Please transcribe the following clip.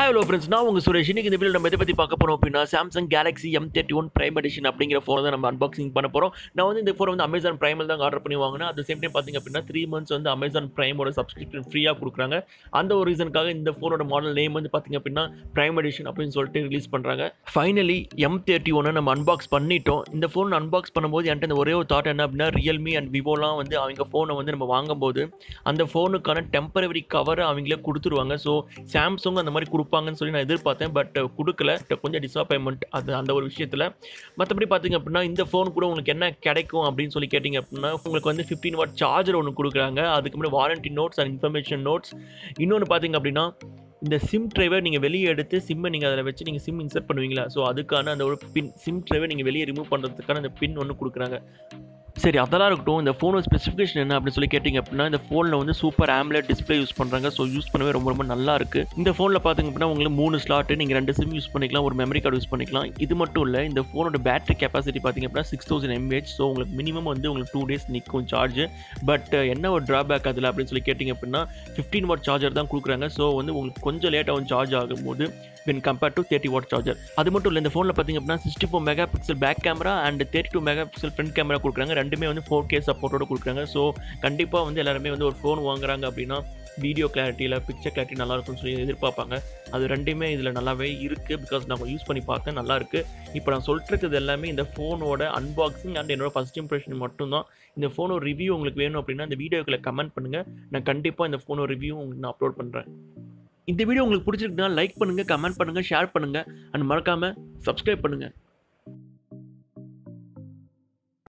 hi hello friends நான் உங்கள் சுரேஷ் இன்னைக்கு இந்த வீடியோ நம்ம எதை பற்றி பார்க்க போகிறோம் அப்படின்னா Samsung Galaxy M thirty one prime edition அப்படிங்கிற ஃபோனை தான் நம்ம அன்பாக்சிங் பண்ண போகிறோம் நான் வந்து இந்த ஃபோன் வந்து அமேசான் ப்ரைமில் தான் ஆர்டர் பண்ணி வாங்கினேன் அட் சேம் டைம் பார்த்தீங்க அப்படின்னா த்ரீ மந்த்ஸ் வந்து அமேசான் ப்ரைமோட சப்ஸ்கிரிப்ஷன் ஃப்ரீயாக கொடுக்குறாங்க அந்த ஒரு ரீசனுக்காக இந்த ஃபோனோட மாடல் நேம் வந்து பார்த்தீங்க அப்படின்னா ப்ரைம் எடிஷன் அப்படின்னு சொல்லிட்டு ரிலீஸ் பண்ணுறாங்க ஃபைனலி எம் தேர்ட்டி ஒன்னை நம்ம அன்பாக்ஸ் பண்ணிட்டோம் இந்த ஃபோன் அன்பாக்ஸ் பண்ணும்போது என்கிட்ட இந்த ஒரே ஒரு தாட் என்ன அப்படின்னா ரியல்மி அண்ட் விவோலாம் வந்து அவங்க ஃபோனை வந்து நம்ம வாங்கும்போது அந்த ஃபோனுக்கான டெம்பரவரி கவரை அவங்களே கொடுத்துருவாங்க ஸோ சாம்சங் அந்த மாதிரி கொடுப்பாங்கன்னு சொல்லி நான் எதிர்பார்த்தேன் பட் கொடுக்கல கொஞ்சம் டிசப்பாயின்மெண்ட் அது அந்த ஒரு விஷயத்தில் மற்றபடி பார்த்தீங்க அப்படின்னா இந்த ஃபோன் கூட உங்களுக்கு என்ன கிடைக்கும் அப்படின்னு சொல்லி கேட்டிங்க அப்படின்னா உங்களுக்கு வந்து ஃபிஃப்டீன் வாட் சார்ஜர் ஒன்று கொடுக்குறாங்க அதுக்கு முன்னாடி warranty notes and information notes இன்னொன்று பார்த்தீங்க அப்படின்னா இந்த சிம் ட்ரைவை நீங்கள் வெளியே எடுத்து சிம்மை நீங்கள் அதில் வச்சு நீங்கள் சிம் இன்சர்ட் பண்ணுவீங்களா ஸோ அதுக்கான அந்த ஒரு பின் சிம் ட்ரைவை நீங்கள் வெளியே ரிமூவ் பண்ணுறதுக்கான அந்த பின் ஒன்று கொடுக்குறாங்க சரி அதெல்லாம் இருக்கட்டும் இந்த ஃபோனோட ஸ்பெசிஃபிகேஷன் என்ன அப்படின்னு சொல்லி கேட்டிங்க அப்படின்னா இந்த ஃபோனில் வந்து சூப்பர் ஆம்லெட் டிஸ்ப்ளே யூஸ் பண்ணுறாங்க ஸோ யூஸ் பண்ணவே ரொம்ப ரொம்ப நல்லா இருக்குது இந்த ஃபோனில் பார்த்திங்க அப்படின்னா உங்களுக்கு மூணு ஸ்லாட்டு நீங்கள் ரெண்டு சிம் யூஸ் பண்ணிக்கலாம் ஒரு மெமரி கார்டு யூஸ் பண்ணிக்கலாம் இது மட்டும் இல்லை இந்த ஃபோனோட பேட்டரி கெப்பாசிட்டி பார்த்திங்க அப்படின்னா சிக்ஸ் தௌசண்ட் எம்ஏஹெச் ஸோ உங்களுக்கு மினிமம் வந்து உங்களுக்கு டூ டேஸ் நிற்கும் சார்ஜ் பட் என்ன ஒரு ட்ராபேக் அதில் அப்படின்னு சொல்லி கேட்டிங்க அப்படின்னா ஃபிஃப்டீன் வாட் சார்ஜர் தான் கொடுக்குறாங்க ஸோ வந்து உங்களுக்கு கொஞ்சம் லேட்டாகவும் சார்ஜ் ஆகும்போது when compare to thirty watt charger அது மட்டும் இல்லை இந்த ஃபோனில் பார்த்திங்க அப்படின்னா sixty four mega pixel back camera and thirty two mega pixel front camera கொடுக்குறாங்க ரெண்டுமே வந்து ஃபோர் கே சப்போர்ட்டோட கொடுக்குறாங்க ஸோ கண்டிப்பாக வந்து எல்லாருமே வந்து ஒரு ஃபோன் வாங்குறாங்க அப்படின்னா வீடியோ கிளாரிட்டியில் பிக்சர் கிளாரிட்டி நல்லா இருக்கும்னு சொல்லி எதிர்பார்ப்பாங்க அது ரெண்டுமே இதில் நல்லாவே இருக்குது பிகாஸ் நான் யூஸ் பண்ணி பார்த்தேன் நல்லா இருக்குது இப்போ நான் சொல்லிட்டு எல்லாமே இந்த ஃபோனோட அன்பாக்சிங் அண்ட் என்னோட ஃபஸ்ட் இம்ப்ரெஷன் மட்டும்தான் இந்த ஃபோனோட ரிவ்யூ உங்களுக்கு வேணும் அப்படின்னா இந்த வீடியோக்களை கமெண்ட் பண்ணுங்கள் நான் கண்டிப்பாக இந்த ஃபோனோட ரிவ்யூ உங்களுக்கு நான் அப்லோட் பண்ணுறேன் இந்த வீடியோ உங்களுக்கு பிடிச்சிருக்குன்னா லைக் பண்ணுங்கள் கமெண்ட் பண்ணுங்கள் ஷேர் பண்ணுங்கள் அண்ட் மறக்காமல் சப்ஸ்கிரைப் பண்ணுங்கள்